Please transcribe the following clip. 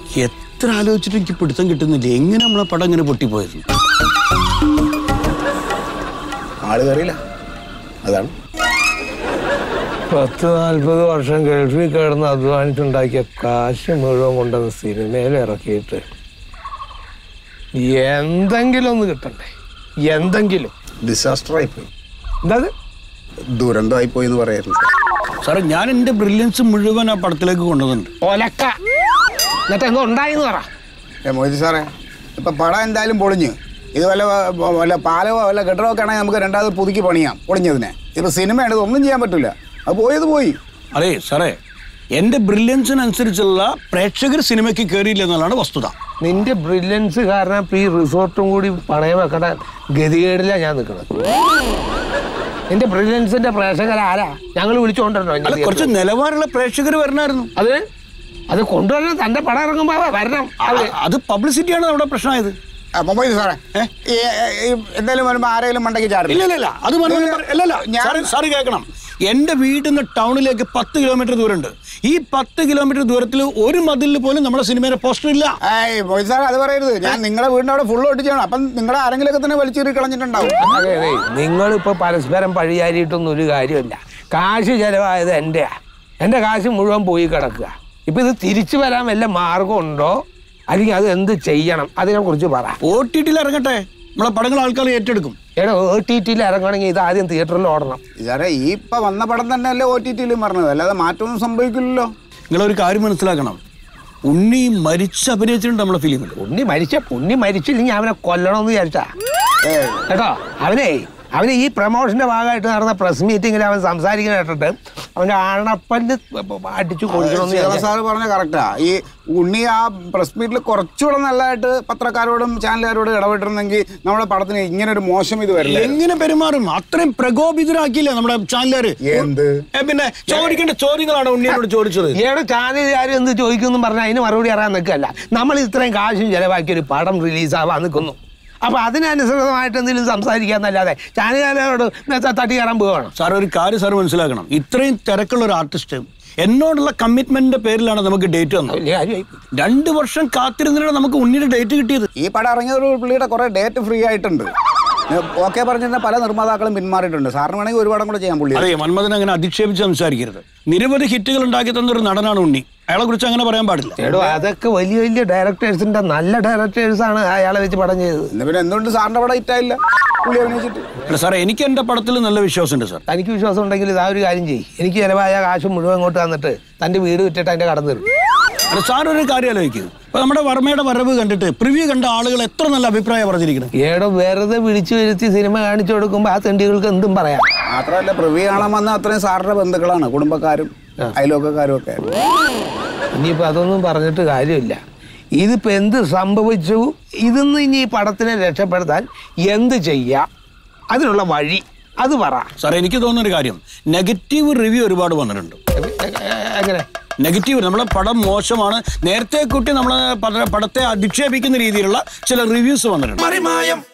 എത്ര ആലോചിച്ചിട്ട് എനിക്ക് പിടുത്തം കിട്ടുന്നില്ല എങ്ങനെ നമ്മളെ പടം ഇങ്ങനെ പൊട്ടിപ്പോയത് ആള് കയറിയില്ല അതാണ് പത്ത് നാൽപ്പത് വർഷം ഗൾഫിൽ കിടന്ന് അധ്വാനിച്ചുണ്ടാക്കിയ കാശ് മുഴുവൻ കൊണ്ടുവന്ന് സിനിമയിൽ ഇറക്കിയിട്ട് എന്തെങ്കിലും ഒന്ന് കിട്ടണ്ടേ എന്തെങ്കിലും ഡിസാസ്റ്റർ ആയിപ്പോയി എന്താ അത്? ദുരന്തമായി പോയി എന്ന് പറയായിരുന്നു സാറേ ഞാൻ എൻ്റെ ബ്രില്യൻസ് മുഴുവൻ ആ പടത്തിലേക്ക് കൊണ്ടുവന്നിട്ടുണ്ട് ഒലക്ക എന്നിട്ട് എന്തോ ഉണ്ടായിന്ന് പറ ഏ മോദി സാറേ ഇപ്പൊ പടം എന്തായാലും പൊളിഞ്ഞു ഇത് വല്ല വല്ല പാലമോ വല്ല കെട്ടിടമോ ഒക്കെ ആണെങ്കിൽ നമുക്ക് രണ്ടാമത് പുതുക്കി പണിയാം പൊളിഞ്ഞതിനെ ഇപ്പൊ സിനിമയാണ് ഇത് ഒന്നും ചെയ്യാൻ പറ്റില്ല അത് പോയത് പോയി അതെ സാറേ എൻ്റെ ബ്രില്യൻസിനനുസരിച്ചുള്ള പ്രേക്ഷകർ സിനിമയ്ക്ക് കയറിയില്ല എന്നുള്ളതാണ് വസ്തുത നിന്റെ ബ്രില്യൻസ് കാരണം ഇപ്പൊ ഈ റിസോർട്ടും കൂടി പണയം വെക്കണ ഗതികേടിലാണ് ഞാൻ നിൽക്കുന്നത് നിന്റെ ബ്രില്യൻസിന്റെ പ്രേക്ഷകരാരാ ഞങ്ങൾ വിളിച്ചുകൊണ്ടിരുന്നോ അല്ല കുറച്ച് നിലവാരമുള്ള പ്രേക്ഷകർ വരണമായിരുന്നു അത് അത് കൊണ്ടുവരണം തന്റെ പടം ഇറങ്ങുമ്പോ വരണം അവര് അ- അത് പബ്ലിസിറ്റിയാണ് നമ്മുടെ പ്രശ്നമായത് മൊബൈൽ സാറേ ഏ? ഈ ഈ എന്തായാലും വരുമ്പോ ആരെങ്കിലും മണ്ടയ്ക്ക് ചാടില്ല ഇല്ല ഇല്ല ഇല്ല അത് മനോഹരൻ പറ- ഇല്ല ഇല്ല ഞാൻ- സാറ് സാറ് കേൾക്കണം എന്റെ വീട്ടിൽ നിന്ന് ടൗണിലേക്ക് പത്ത് കിലോമീറ്റർ ദൂരമുണ്ട് ഈ പത്ത് കിലോമീറ്റർ ദൂരത്തിൽ ഒരു മതിലിൽ പോലും നമ്മുടെ സിനിമയുടെ പോസ്റ്റർ ഇല്ല ഏയ് മോദി സാർ അത് പറയരുത് ഞാൻ നിങ്ങളുടെ വീടിന്റെ അവിടെ ഫുള്ള് ഒട്ടിച്ചാണ് അപ്പം നിങ്ങളുടെ ആരെങ്കിലുമൊക്കെ തന്നെ വലിച്ചേറി കളഞ്ഞിട്ടുണ്ടാവും അതെ അതെ നിങ്ങളിപ്പോ പരസ്പരം പഴിയാരിയിട്ടൊന്നും ഒരു കാര്യമില്ല കാശ് ചെലവായത് എന്റെയാ എന്റെ കാശ് മുഴുവൻ പോയി കിടക്കുക ഇപ്പൊ ഇത് തിരിച്ചു വരാൻ വല്ല മാർഗമുണ്ടോ അല്ലെങ്കിൽ അത് എന്ത് ചെയ്യണം അതിനെ കുറിച്ച് പറ ഒ ടി ടിയിൽ ഇറങ്ങട്ടെ നമ്മളെ പടങ്ങൾ ആൾക്കാർ ഏറ്റെടുക്കും എടാ ഒ ടി ടിയിൽ ഇറങ്ങണമെങ്കിൽ ഇത് ആദ്യം തിയേറ്ററിൽ ഓടണം സാറേ ഈ ഇപ്പൊ വന്ന പടം തന്നെയല്ലേ ഒ ടി ടിയിലും പറഞ്ഞത് അല്ലാതെ മാറ്റമൊന്നും സംഭവിക്കില്ലല്ലോ നിങ്ങളൊരു കാര്യം മനസ്സിലാക്കണം ഉണ്ണി മരിച്ച് അഭിനയിച്ചിട്ടുണ്ട് നമ്മുടെ ഫിലിമിൽ ഉണ്ണി മരിച്ച ഉണ്ണി മരിച്ചില്ലെങ്കിൽ അവനെ കൊല്ലണമെന്ന് വിചാരിച്ചാ ഏയ് കേട്ടോ അവനെ അവന് ഈ പ്രൊമോഷന്റെ ഭാഗമായിട്ട് നടന്ന പ്രസ് മീറ്റിങ്ങിൽ അവൻ സംസാരിക്കുന്ന കേട്ടിട്ട് അവന്റെ ആണപ്പല്ല് അടിച്ചു കൊടുക്കണമെന്ന് ശിവ വിചാരിച്ചാ. സാറ് പറഞ്ഞ കറക്റ്റാ ഈ ഉണ്ണി ആ പ്രസ് മീറ്റിൽ കുറച്ചുകൂടെ നല്ലതായിട്ട് പത്രക്കാരോടും ചാനലുകാരോടും ഇടപെട്ടിരുന്നെങ്കിൽ നമ്മുടെ പടത്തിന് ഇങ്ങനെ ഒരു മോശം ഇത് വരില്ല എങ്ങനെ പെരുമാറും അത്രയും പ്രകോപിതരാക്കിയില്ലേ നമ്മുടെ ചാനലുകാര് എന്ത് ഏ, പിന്നെ ചോദിക്കേണ്ട ചോദ്യങ്ങളാണ് ഉണ്ണിയോട് ചോദിച്ചത് ഈയിടെ ചാനലുകാരും എന്ത് ചോദിക്കുമെന്നും പറഞ്ഞാൽ അതിന് മറുപടി അറിയാൻ നിൽക്കല്ല നമ്മൾ ഇത്രയും കാശും ചെലവാക്കി ഒരു പടം റിലീസാവാൻ നിൽക്കുന്നു അപ്പൊ അതിനനുസൃതമായിട്ട് എന്തെങ്കിലും സംസാരിക്കാന്നല്ലാതെ ചാനലുകാരോട് തട്ടി കയറാൻ പോവുകയാണ് സാർ ഒരു കാര്യം സാർ മനസ്സിലാക്കണം ഇത്രയും തിരക്കുള്ള ഒരു ആർട്ടിസ്റ്റ് എന്നോടുള്ള കമ്മിറ്റ്മെന്റിന്റെ പേരിലാണ് നമുക്ക് ഡേറ്റ് തന്നത് വലിയ കാര്യമായി രണ്ട് വർഷം കാത്തിരുന്നിട്ടാണ് നമുക്ക് ഉണ്ണിയുടെ ഡേറ്റ് കിട്ടിയത് ഈ പടം ഇറങ്ങിയ ഒരു പുള്ളിയുടെ കുറെ ഡേറ്റ് ഫ്രീ ആയിട്ടുണ്ട് ഓക്കെ പറഞ്ഞിരുന്ന പല നിർമ്മാതാക്കളും പിന്മാറിയിട്ടുണ്ട് സാറിന് വേണമെങ്കിൽ ഒരു പടം കൂടെ ചെയ്യാൻ പുള്ളി അതെ മന്മഥൻ അങ്ങനെ അധിക്ഷേപിച്ച് സംസാരിക്കരുത് നിരവധി ഹിറ്റുകൾ ഉണ്ടാക്കി തന്ന ഒരു നടനാണ് ഉണ്ണി അയാളെ കുറിച്ച് അങ്ങനെ പറയാൻ പാടില്ല എടോ അതൊക്കെ വലിയ വലിയ ഡയറക്ടേഴ്സിന്റെ നല്ല ഡയറക്ടേഴ്സാണ് അയാളെ വെച്ച് പടം ചെയ്തത് എന്നാ പിന്നെ എന്തുകൊണ്ട് സാറിന്റെ പടം ഇറ്റായില്ല പുള്ളി അഭിനയിച്ചിട്ട് അല്ല സാറേ എനിക്ക് എന്റെ പടത്തിൽ നല്ല വിശ്വാസമുണ്ട് സാർ തനിക്ക് വിശ്വാസം ഉണ്ടെങ്കിൽ ഇതാ ഒരു കാര്യം ചെയ്യും എനിക്ക് ചിലവായ കാശ് മുഴുവൻ ഇങ്ങോട്ട് തന്നിട്ട് തന്റെ വീട് വിറ്റിട്ട് അതിന്റെ കടന്നു തരും അല്ല സാർ ഒരു കാര്യം ആലോചിക്കൂ ഇപ്പൊ നമ്മുടെ വർമ്മയുടെ വരവ് കണ്ടിട്ട് പ്രിവ്യൂ കണ്ട ആളുകൾ എത്ര നല്ല അഭിപ്രായം പറഞ്ഞിരിക്കുന്നത് ഏടോ വെറുതെ വിളിച്ചു വരുത്തി സിനിമ കാണിച്ചു കൊടുക്കുമ്പോൾ ആ തെണ്ടികൾക്ക് എന്തും പറയാം മാത്രമല്ല പ്രവി കാണാൻ വന്ന അത്രയും സാറിന്റെ ബന്ധുക്കളാണ് കുടുംബക്കാരും അയൽവക്കക്കാരും ഒക്കെ ഇനിയിപ്പോൾ അതൊന്നും പറഞ്ഞിട്ട് കാര്യമില്ല ഇതിപ്പോൾ എന്ത് സംഭവിച്ചു ഇതിന്ന് ഇനി ഈ പടത്തിനെ രക്ഷപ്പെടുത്താൻ എന്ത് ചെയ്യാം അതിനുള്ള വഴി അത് പറ സാർ എനിക്ക് തോന്നുന്ന ഒരു കാര്യം നെഗറ്റീവ് റിവ്യൂ ഒരുപാട് വന്നിട്ടുണ്ട് എ- എ- എങ്ങനെ നെഗറ്റീവ് നമ്മളെ പടം മോശമാണ് നേരത്തെ കുട്ടി നമ്മളെ പട- പടത്തെ അധിക്ഷേപിക്കുന്ന രീതിയിലുള്ള ചില റിവ്യൂസ് വന്നിട്ടുണ്ട് മറിമായം